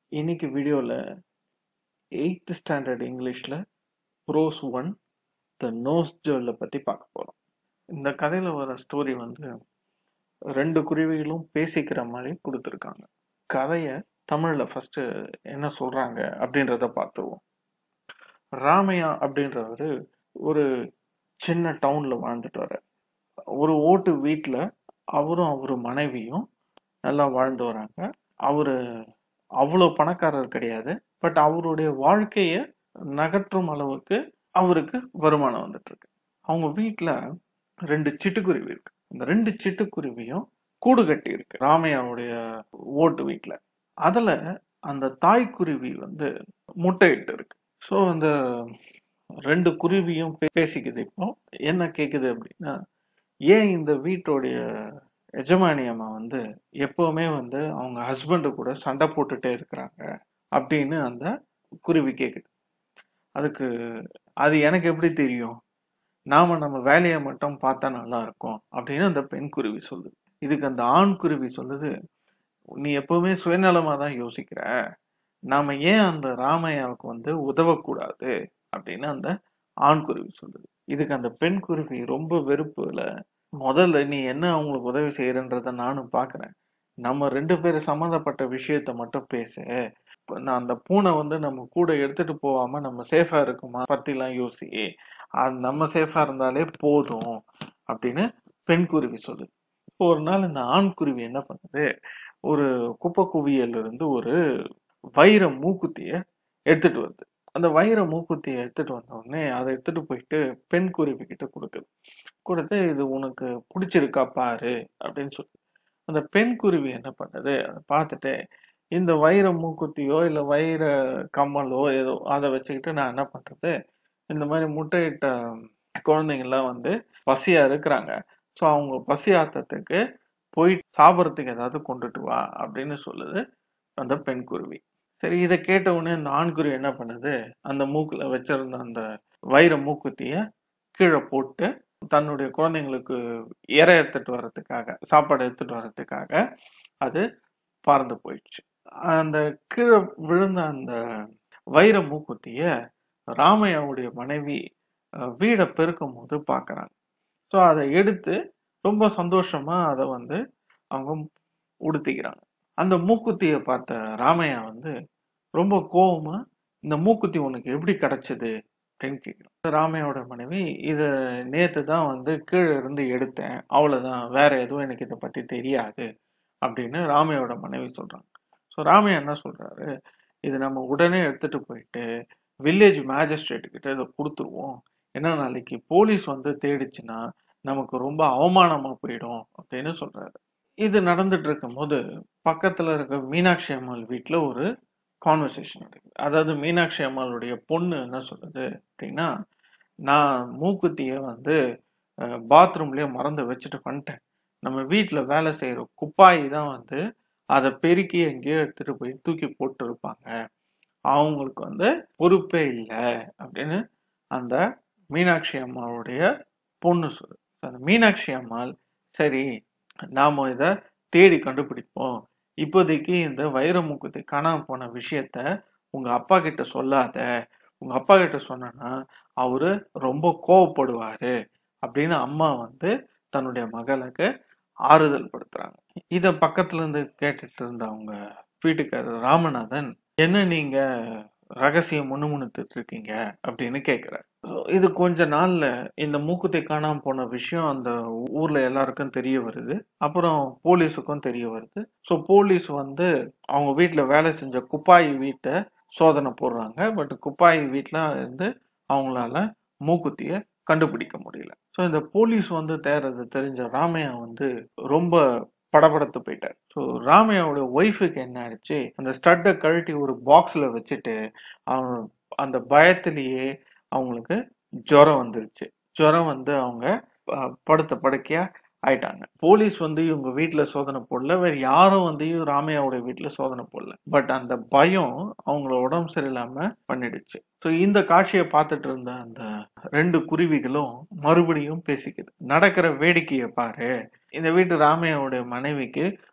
இன்னைக்கு வீடியோல 8th standard இங்கிலீஷ்ல ப்ரோஸ் ஒன் த நோஸ் ஜேர்ல பத்தி பார்க்க போறோம் இந்த கதையில வர ஸ்டோரி வந்து ரெண்டு குருவிகளும் பேசிக்கிற மாதிரி கொடுத்துருக்காங்க கதையை தமிழ்ல ஃபர்ஸ்ட் என்ன சொல்றாங்க அப்படின்றத பார்த்துருவோம் ராமையா அப்படின்றவரு ஒரு சின்ன டவுன்ல வாழ்ந்துட்டு வர ஒரு ஓட்டு வீட்டுல அவரும் அவரு மனைவியும் நல்லா வாழ்ந்து வராங்க அவரு அவ்வளோ பணக்காரர் கிடையாது பட் அவருடைய வாழ்க்கைய நகற்றும் அளவுக்கு அவருக்கு வருமானம் வந்துட்டு இருக்கு அவங்க வீட்டுல ரெண்டு சிட்டுக்குருவி இருக்கு இந்த ரெண்டு சிட்டுக்குருவியும் கூடு கட்டி இருக்கு ராமையாவுடைய ஓட்டு வீட்டுல அதுல அந்த தாய்க்குருவி வந்து முட்டையிட்டு இருக்கு ஸோ அந்த ரெண்டு குருவியும் பே- பேசிக்குது இப்போ என்ன கேக்குது அப்படின்னா ஏன் இந்த வீட்டோடைய எஜமானி அம்மா வந்து எப்பவுமே வந்து அவங்க ஹஸ்பண்டு கூட சண்டை போட்டுட்டே இருக்கிறாங்க அப்படின்னு அந்த குருவி கேக்குது அதுக்கு அது எனக்கு எப்படி தெரியும் நாம நம்ம வேலையை மட்டும் பார்த்தா நல்லா இருக்கும் அப்படின்னு அந்த பெண் குருவி சொல்லுது இதுக்கு அந்த ஆண் குருவி சொல்லுது நீ எப்பவுமே சுயநலமா தான் யோசிக்கிற நாம ஏன் அந்த ராமையாவுக்கு வந்து உதவக்கூடாது அப்படின்னு அந்த ஆண் குருவி சொல்லுது இதுக்கு அந்த பெண் குருவி ரொம்ப வெறுப்புல முதல்ல நீ என்ன அவங்களுக்கு உதவி செய்யறன்றத நானும் பாக்குறேன் நம்ம ரெண்டு பேரும் சம்மந்தப்பட்ட விஷயத்த மட்டும் பேசு இப்ப நான் அந்த பூனை வந்து நம்ம கூட எடுத்துட்டு போகாம நம்ம சேஃபா இருக்குமா பத்திலாம் யோசி அது நம்ம சேஃபா இருந்தாலே போதும் அப்படின்னு பெண் குருவி சொல்லுது இப்போ ஒரு நாள் இந்த ஆண் குருவி என்ன பண்ணுது ஒரு குப்பை குவியல்ல இருந்து ஒரு வைர மூக்குத்திய எடுத்துட்டு வருது அந்த வைர மூக்குத்தியை எடுத்துட்டு வந்த உடனே அதை எடுத்துட்டு போயிட்டு பெண் குருவி கிட்ட கொடுக்குது கொடுத்து இது உனக்கு பிடிச்சிருக்கா பாரு அப்படின்னு சொல்லி அந்த பெண் குருவி என்ன பண்ணுது அதை பார்த்துட்டு இந்த வைர மூக்குத்தியோ இல்ல வைர கம்மலோ ஏதோ அதை வச்சுக்கிட்டு நான் என்ன பண்றது இந்த மாதிரி முட்டையிட்ட குழந்தைங்க எல்லாம் வந்து பசியா இருக்கிறாங்க ஸோ அவங்க பசி ஆத்தத்துக்கு போய் சாப்பிட்றதுக்கு ஏதாவது கொண்டுட்டு வா அப்படின்னு சொல்லுது அந்த பெண் குருவி சரி இதை கேட்ட உடனே அந்த ஆண் குருவி என்ன பண்ணுது அந்த மூக்குல வச்சிருந்த அந்த வைர மூக்குத்திய கீழே போட்டு தன்னுடைய குழந்தைங்களுக்கு இறை எடுத்துட்டு வர்றதுக்காக சாப்பாடு எடுத்துட்டு வர்றதுக்காக அது பறந்து போயிடுச்சு அந்த கீழே விழுந்த அந்த வைர மூக்குத்திய ராமையாவுடைய மனைவி அஹ், வீடை பெருக்கும் போது பார்க்கறாங்க ஸோ அதை எடுத்து ரொம்ப சந்தோஷமா அதை வந்து அவங்க உடுத்திக்கிறாங்க அந்த மூக்குத்தியை பார்த்த ராமையா வந்து ரொம்ப கோவமா இந்த மூக்குத்தி உனக்கு எப்படி கிடைச்சது அப்படின்னு கேட்குறான் ராமையாவோட மனைவி இத நேத்து தான் வந்து கீழே இருந்து எடுத்தேன் அவ்வளவுதான் வேற எதுவும் எனக்கு இதை பத்தி தெரியாது அப்படின்னு ராமையோட மனைவி சொல்றாங்க ஸோ ராமையா என்ன சொல்றாரு இது நம்ம உடனே எடுத்துட்டு போயிட்டு வில்லேஜ் மேஜிஸ்ட்ரேட் கிட்ட இதை கொடுத்துருவோம் ஏன்னா நாளைக்கு போலீஸ் வந்து தேடிச்சுன்னா நமக்கு ரொம்ப அவமானமா போயிடும் அப்படின்னு சொல்றாரு இது நடந்துட்டு இருக்கும்போது பக்கத்துல இருக்க மீனாட்சி அம்மாள் வீட்ல ஒரு கான்வர்சேஷன் நடக்குது அதாவது மீனாட்சி அம்மாளுடைய பொண்ணு என்ன சொல்லுது அப்படின்னா நான் மூக்குத்திய வந்து பாத்ரூம்லயே மறந்து வச்சுட்டு வந்துட்டேன் நம்ம வீட்ல வேலை செய்யற குப்பாயி தான் வந்து அதை பெருக்கி எங்கேயோ எடுத்துட்டு போய் தூக்கி போட்டு இருப்பாங்க அவங்களுக்கு வந்து பொறுப்பே இல்லை அப்படின்னு அந்த மீனாட்சி அம்மாளுடைய பொண்ணு சொல்லு அந்த மீனாட்சி அம்மாள் சரி நாம இத தேடி கண்டுபிடிப்போம் இப்போதைக்கு இந்த வைரமுகத்தை காணாம போன விஷயத்த உங்க அப்பா கிட்ட சொல்லாத உங்க அப்பா கிட்ட சொன்னா அவரு ரொம்ப கோவப்படுவாரு அப்படின்னு அம்மா வந்து தன்னுடைய மகளுக்கு ஆறுதல் படுத்துறாங்க இத பக்கத்துல இருந்து கேட்டுட்டு இருந்த அவங்க வீட்டுக்காரர் ராமநாதன் என்ன நீங்க ரகசியம் முணுமுணுத்துட்டு இருக்கீங்க அப்படின்னு கேக்குறாரு இது கொஞ்ச நாள்ல இந்த மூக்குத்தி காணாம போன விஷயம் அந்த ஊர்ல எல்லாருக்கும் தெரிய வருது அப்புறம் போலீஸுக்கும் தெரிய வருது ஸோ போலீஸ் வந்து அவங்க வீட்ல வேலை செஞ்ச குப்பாயி வீட்டை சோதனை போடுறாங்க பட் குப்பாயி வீட்ல இருந்து அவங்களால மூக்குத்திய கண்டுபிடிக்க முடியல ஸோ இந்த போலீஸ் வந்து தேடுறது தெரிஞ்ச ராமையா வந்து ரொம்ப படபடத்து போயிட்டார் ஸோ ராமையாவோட ஒய்ஃபுக்கு என்ன ஆயிடுச்சு அந்த ஸ்டட்டை கழட்டி ஒரு பாக்ஸ்ல வச்சுட்டு அவங்க அந்த பயத்திலேயே அவங்களுக்கு ஜுரம் வந்துருச்சு ஜுரம் வந்து அவங்க அஹ், படுத்த படுக்கையா ஆயிட்டாங்க போலீஸ் வந்து இவங்க வீட்ல சோதனை போடல வேற யாரும் வந்து ராமையாவோட வீட்ல சோதனை போடல பட் அந்த பயம் அவங்கள உடம்பு சரியில்லாம பண்ணிடுச்சு ஸோ இந்த காட்சியை பார்த்துட்டு இருந்த அந்த ரெண்டு குருவிகளும் மறுபடியும் பேசிக்குது நடக்கிற வேடிக்கையை பாரு இந்த வீட்டு ராமையாவுடைய மனைவிக்கு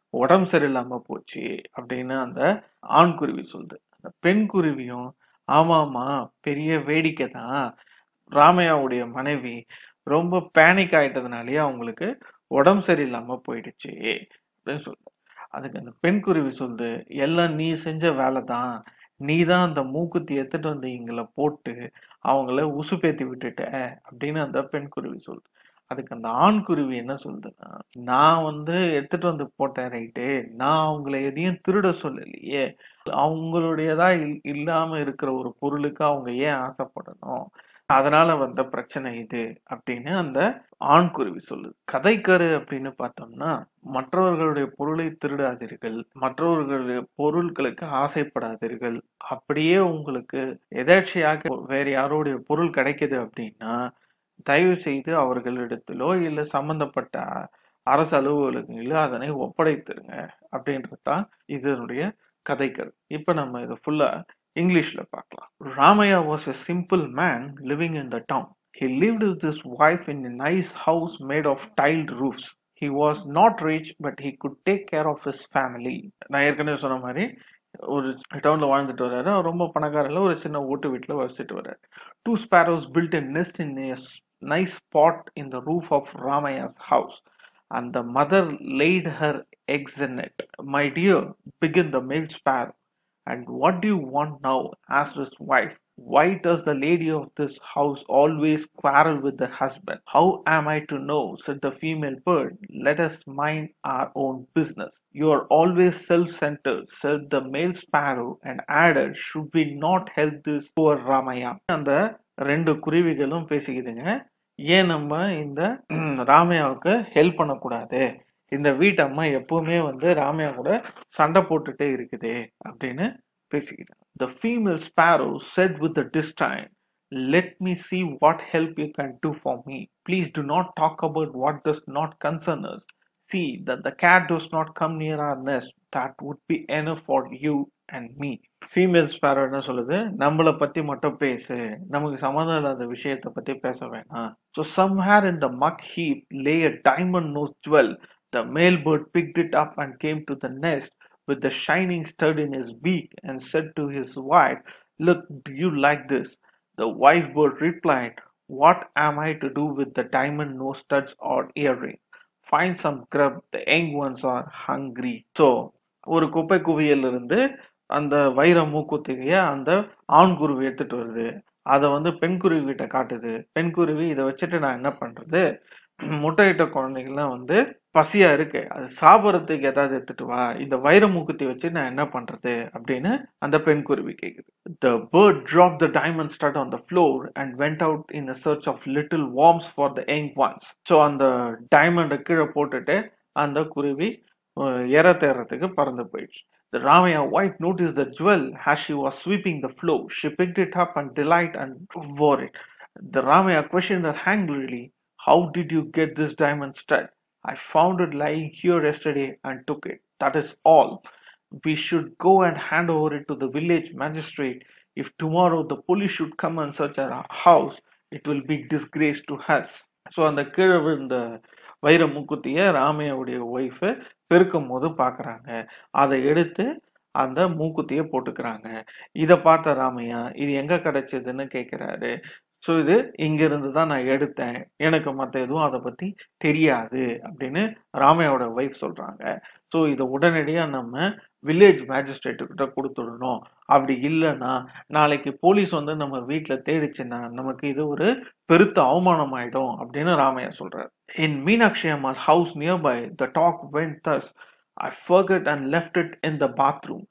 உடம்பு சரியில்லாம போச்சு அப்படின்னு அந்த ஆண் குருவி சொல்லுது அந்த பெண் குருவியும் ஆமாமா பெரிய வேடிக்கை தான் ராமையாவுடைய மனைவி ரொம்ப பேனிக் ஆயிட்டதுனாலயே அவங்களுக்கு உடம்பு சரியில்லாம போயிடுச்சு அப்படின்னு சொல்லுது அதுக்கு அந்த பெண் குருவி சொல்லுது எல்லாம் நீ செஞ்ச வேலை தான் நீ தான் அந்த மூக்குத்தி எடுத்துட்டு வந்து எங்களை போட்டு அவங்கள உசுப்பேத்தி விட்டுட்ட அப்படின்னு அந்த பெண் குருவி சொல்லுது அதுக்கு அந்த ஆண் குருவி என்ன சொல்லுதுன்னா நான் வந்து எடுத்துட்டு வந்து போட்டேன் ரைட்டு நான் அவங்கள எதையும் திருட சொல்லலையே அவங்களுடையதா இல்- இல்லாம இருக்கிற ஒரு பொருளுக்கு அவங்க ஏன் ஆசைப்படணும் அதனால வந்த பிரச்சனை இது அப்படின்னு அந்த ஆண் குருவி சொல்லுது கதைக்கரு அப்படின்னு பார்த்தோம்னா மற்றவர்களுடைய பொருளை திருடாதீர்கள் மற்றவர்களுடைய பொருட்களுக்கு ஆசைப்படாதீர்கள் அப்படியே உங்களுக்கு எதேர்ச்சையாக வேற யாரோடைய பொருள் கிடைக்குது அப்படின்னா தயவு செய்து அவர்களிடத்திலோ இல்ல சம்பந்தப்பட்ட அரசு அலுவலகங்களிலோ அதனை ஒப்படைத்திருங்க அப்படின்றது தான் இதனுடைய கதைக்கரு இப்ப நம்ம இதை ஃபுல்லா இங்கிலீஷ்ல பார்க்கலாம் Ramaiah was a simple man living in the town he lived with his wife in a nice house made of tiled roofs he was not rich but he could take care of his family நான் ஏற்கனவே சொன்ன மாதிரி ஒரு டவுன்ல வாழ்ந்துட்டு வர்றாரு அவர் ரொம்ப பணக்காரில் ஒரு சின்ன ஓட்டு வீட்டுல வசிச்சுட்டு வர்றாரு two sparrows built a nest in a s- nice spot in the roof of Ramaya's house and the mother laid her eggs in it. My dear, began the male sparrow. And what do you want now? asked his wife. Why does the lady of this house always quarrel with the husband? How am I to know? said the female bird. Let us mind our own business. You are always self centered, said the male sparrow, and added, Should we not help this poor Ramaya? அந்த ரெண்டு குருவிகளும் பேசிக்குதுங்க ஏன் நம்ம இந்த ம், ராமையாவுக்கு help பண்ணக்கூடாது இந்த வீட்டம்மா எப்பவுமே வந்து ராமையா கூட சண்டை போட்டுட்டே இருக்குது அப்படின்னு பேசிக்கிட்டாங்க The female sparrow said with a disdain, Let me see what help you can do for me. Please do not talk about what does not concern us. See that the cat does not come near our nest. That would be enough for you and me. Female sparrow என்ன சொல்லுது நம்மளை பத்தி மட்டும் பேசு நமக்கு சம்மந்தம் இல்லாத விஷயத்தை பத்தி பேச வேணாம் so somewhere in the muck heap lay a diamond nose jewel the male bird picked it up and came to the nest with the shining stud in his beak and said to his wife, Look, do you like this? The wife bird replied, What am I to do with the diamond nose studs or earrings? Find some grub, the young ones are hungry. So, ஒரு குப்பை குவியல் இருந்து அந்த வைர மூக்குத்திய அந்த ஆண் குருவி எடுத்துட்டு வருது அதை வந்து பெண் குருவி கிட்ட காட்டுது பெண் குருவி இதை வச்சுட்டு நான் என்ன பண்றது முட்டையிட்ட குழந்தைகள்லாம் வந்து பசியா இருக்கு அது சாப்பிட்றதுக்கு ஏதாவது எடுத்துட்டு வா இந்த வைர மூக்குத்தி வச்சு நான் என்ன பண்றது அப்படின்னு அந்த பெண் குருவி கேக்குது The bird dropped the diamond stud on the floor and went out in a search of little worms for the young ones. So அந்த டைமண்டை கீழே போட்டுட்டு அந்த குருவி அஹ், இரை தேடுறதுக்கு பறந்து போயிடுச்சு The Ramaya wife noticed the jewel as she was sweeping the floor. She picked it up and delight and wore it. The Ramaya questioned her angrily, How did you get this diamond stud? I found it lying here yesterday and took it. That is all. We should go and hand over it to the village magistrate. If tomorrow the police should come and search our house, it will be disgrace to us. So அந்த கீழே விழுந்த வைர மூக்குத்திய ராமையாவுடைய wife பெருக்கும் போது பார்க்குறாங்க அதை எடுத்து அந்த மூக்குத்திய போட்டுக்கிறாங்க இதை பார்த்த ராமையா இது எங்க கிடைச்சதுன்னு கேட்குறாரு ஸோ இது இங்கிருந்து தான் நான் எடுத்தேன் எனக்கு மற்ற எதுவும் அதை பத்தி தெரியாது அப்படின்னு ராமையாவோட ஒய்ஃப் சொல்றாங்க ஸோ இதை உடனடியாக நம்ம வில்லேஜ் மேஜிஸ்ட்ரேட்டு கிட்ட கொடுத்துடணும் அப்படி இல்லைன்னா நாளைக்கு போலீஸ் வந்து நம்ம வீட்டில் தேடிச்சுன்னா நமக்கு இது ஒரு பெருத்த அவமானம் ஆயிடும் அப்படின்னு ராமையா சொல்றாரு in Meenakshi Ammal house nearby the dog went thus I forgot and left it in the bathroom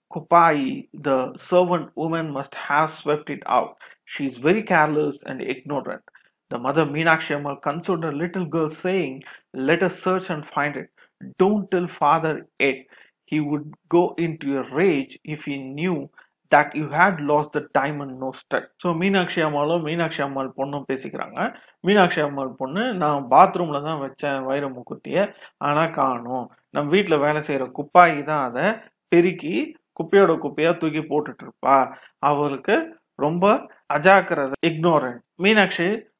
Kopai, the servant woman, must have swept it out. She is very careless and ignorant. The mother Meenakshi Ammal consoled her little girl, saying, Let us search and find it. Don't tell father yet. He would go into a rage if he knew that you had lost the diamond nose stud. So Meenakshi அம்மாளும் மீனாட்சி அம்மாள் பொண்ணும் பேசிக்கிறாங்க மீனாட்சி அம்மாள் பொண்ணு நான் பாத்ரூம்ல தான் வச்சேன் வைர முக்குத்திய ஆனா காணும் நம்ம வீட்டில் வேலை செய்யற குப்பாயி தான் அதை பெருக்கி குப்பையோட குப்பையா தூக்கி போட்டுட்டு இருப்பா அவளுக்கு ரொம்ப அஜாக்கிரதை இக்னோரண்ட் மீனாட்சி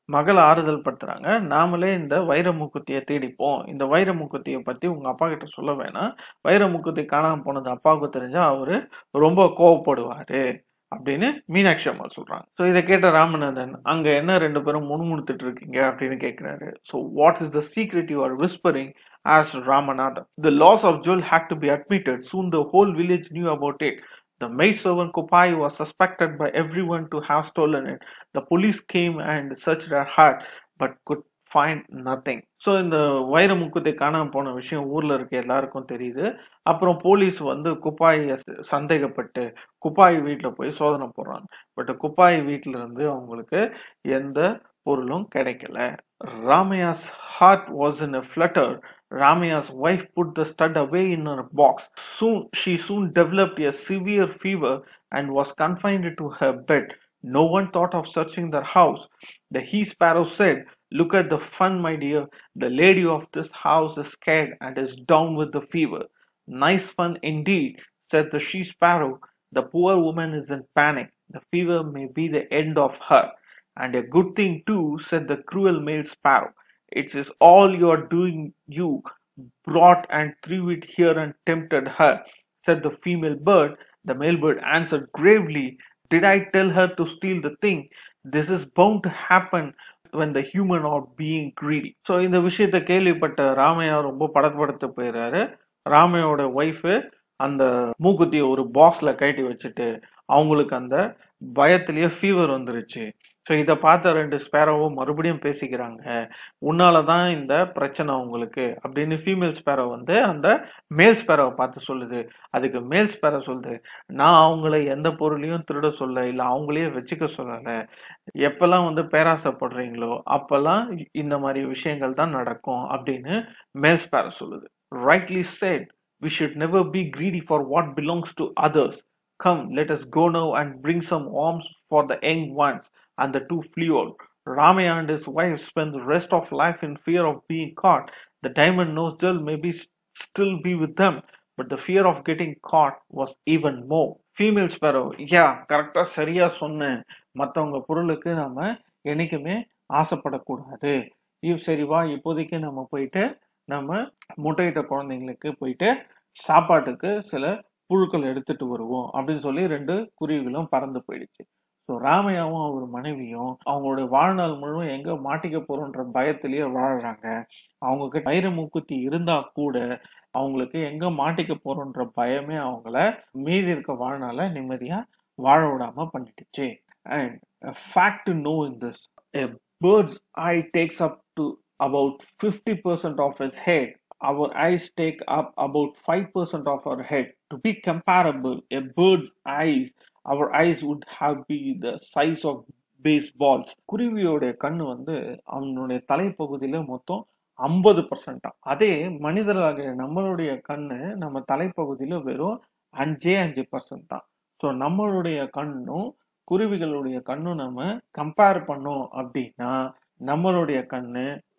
மகள ஆறுதல் படுத்துறாங்க. நாமளே இந்த வைர மூக்குத்திய தேடிப்போம். இந்த வைர மூக்குத்திய பத்தி உங்க அப்பா கிட்ட சொல்ல வேணாம். வைர மூக்குத்தி காணாம போனது அப்பாவுக்கு தெரிஞ்சா அவரு ரொம்ப கோவப்படுவாரு. அப்படின்னு மீனாட்சி அம்மாள் சொல்றாங்க. ஸோ இத கேட்ட ராமநாதன், அங்க என்ன 2 பேரும் முணுமுணுத்துட்டு இருக்கீங்க அப்படின்னு கேட்கிறாரு. So what is the secret you are whispering asked Ramanathan. The loss of jewel had to be admitted. Soon the whole village knew about it. The maidservant Kupai was suspected by everyone to have stolen it. The police came and searched her hut but could find nothing. So இந்த வைர முக்குத்தை காணாம போன விஷயம் ஊர்ல இருக்க எல்லாருக்கும் தெரியுது. அப்புறம் போலீஸ் வந்து குப்பாய சந்தேகப்பட்டு குப்பாய் வீட்ல போய் சோதனை போடுறாங்க. பட் குப்பாய் வீட்ல இருந்து அவங்களுக்கு எந்த பொருளும் கிடைக்கல. Ramaya's heart was in a flutter. Ramaya's wife put the stud away in her box. Soon she soon developed a severe fever and was confined to her bed. No one thought of searching their house. The he sparrow said, Look at the fun, my dear. The lady of this house is scared and is down with the fever. Nice fun indeed, said the she sparrow. The poor woman is in panic. The fever may be the end of her. And a good thing too, said the cruel male sparrow. It is all your doing you brought and threw it here and tempted her, said the female bird. The male bird answered gravely, Did I tell her to steal the thing? This is bound to happen when the human are being greedy. So இந்த விஷயத்த கேள்விப்பட்ட ராமையா ரொம்ப படப்படுத்த போயிடுறாரு ராமையோட wife அந்த மூக்குத்தியை ஒரு பாக்ஸ்ல கட்டி வச்சுட்டு அவங்களுக்கு அந்த பயத்திலேயே ஃபீவர் வந்துருச்சு ஸோ இதை பார்த்த ரெண்டு ஸ்பேரோவும் மறுபடியும் பேசிக்கிறாங்க உன்னால தான் இந்த பிரச்சனை உங்களுக்கு அப்படின்னு ஃபீமேல் ஸ்பேரோ வந்து அந்த மேல் ஸ்பேரோவை பார்த்து சொல்லுது அதுக்கு மேல் ஸ்பேரோ சொல்லுது நான் அவங்கள எந்த பொருளையும் திருட சொல்ல இல்லை அவங்களையே வச்சுக்க சொல்லலை எப்பெல்லாம் வந்து பேராசைப்படுறீங்களோ அப்பெல்லாம் இந்த மாதிரி விஷயங்கள் தான் நடக்கும் அப்படின்னு மேல் ஸ்பேரோ சொல்லுது rightly said we should never be greedy for what belongs to others come let us go now and bring some arms for the young ones and the two flew out. Ramaya and his wife spent the rest of life in fear of being caught. The diamond nose jewel may be still be with them, but the fear of getting caught was even more. Female sparrow yeah கரெக்டாக சரியா சொன்னேன் மற்றவங்க பொருளுக்கு நம்ம என்னைக்குமே ஆசைப்படக்கூடாது இவ் சரி வா இப்போதைக்கு நம்ம போயிட்டு நம்ம முட்டையிட்ட குழந்தைங்களுக்கு போயிட்டு சாப்பாட்டுக்கு சில புழுக்கள் எடுத்துட்டு வருவோம் அப்படின்னு சொல்லி ரெண்டு குருவிகளும் பறந்து போயிடுச்சு ஸோ ராமையாவும் அவர் மனைவியும் அவங்களுடைய வாழ்நாள் முழுவதும் எங்க மாட்டிக்க போறோன்ற பயத்திலேயே வாழுறாங்க அவங்க கிட்ட வைர மூக்குத்தி இருந்தா கூட அவங்களுக்கு எங்க மாட்டிக்க போறோன்ற பயமே அவங்கள மீதி இருக்க வாழ்நாள நிம்மதியா வாழ விடாம பண்ணிடுச்சு and fact to know in this a bird's eye takes up to about 50% of its head. Our eyes take up about 5% of our head. To be comparable, a bird's eyes, our eyes would have been the size of baseballs. குருவியோட கண்ணு வந்து அவனுடைய தலைப்பகுதியில மொத்தம் ஐம்பது பர்சன்டா அதே மனிதர்களாகிய நம்மளுடைய கண்ணு நம்ம தலைப்பகுதியில வெறும் அஞ்சே அஞ்சு பர்சன்ட் தான் ஸோ நம்மளுடைய கண்ணும் குருவிகளுடைய கண்ணும் நம்ம கம்பேர் பண்ணோம் அப்படின்னா நம்மளுடைய கண்ணு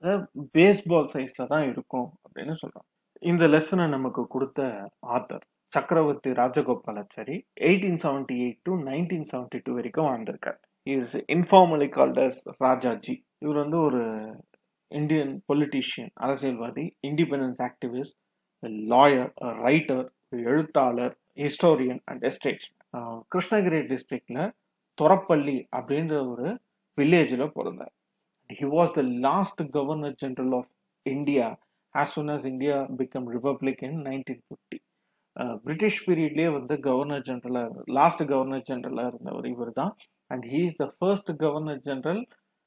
பேஸ்பால் சைஸ்ல தான் இருக்கும் அப்படின்னு சொல்றோம் இந்த லெசனை நமக்கு கொடுத்த author Chakravarthi Rajagopalachari eighteen seventy eight to nineteen seventy two வரைக்கும் வாழ்ந்திருக்கார் is informally called as Rajaji இவர் வந்து ஒரு இந்தியன் பொலிட்டீஷியன் அரசியல்வாதி இண்டிபெண்டன்ஸ் ஆக்டிவிஸ்ட் லாயர் ரைட்டர் எழுத்தாளர் ஹிஸ்டோரியன் அண்ட் எஸ்டேட்ஸ் கிருஷ்ணகிரி டிஸ்ட்ரிக்ட்ல தொரப்பள்ளி அப்படின்ற ஒரு வில்லேஜில் பிறந்தார் he was the last governor general of India as soon as India became republic in nineteen fifty British பீரியட்லேயே வந்து கவர்னர் ஜெனரலாக லாஸ்ட் கவர்னர் ஜெனரலாக இருந்தவர் இவர் தான் and he is the first governor general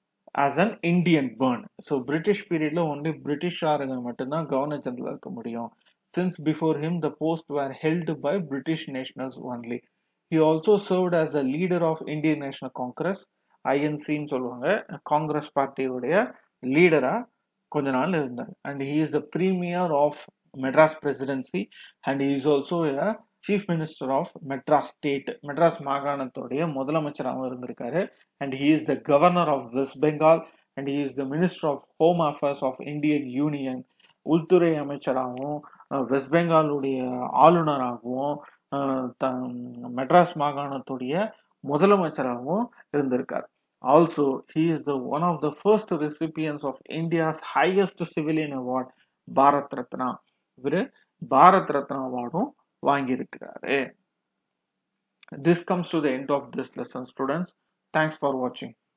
as an Indian born so British பீரியட்ல only பிரிட்டிஷாருங்க மட்டும்தான் கவர்னர் ஜெனரலாக இருக்க முடியும் since before him the post were held by British nationals only he also served as a leader of Indian National Congress ஐஎன்சின்னு சொல்லுவாங்க காங்கிரஸ் பார்ட்டியுடைய லீடரா கொஞ்ச நாள் இருந்தார் and he is the premier of Madras presidency and he is also chief minister of Madras state Madras மாகாணத்துடைய முதலமைச்சராகவும் இருந்திருக்காரு and he is the governor of West Bengal and he is the minister of home affairs of Indian union உள்துறை அமைச்சராகவும் வெஸ்ட் பெங்காலுடைய ஆளுநராகவும் மெட்ராஸ் மாகாணத்துடைய முதலமைச்சராகவும் இருந்திருக்கார் also he is the one of the first recipients of India's highest civilian award Bharat Ratna இவர் Bharat Ratna அவார்டும் வாங்கியிருக்கிறாரு this comes to the end of this lesson students thanks for watching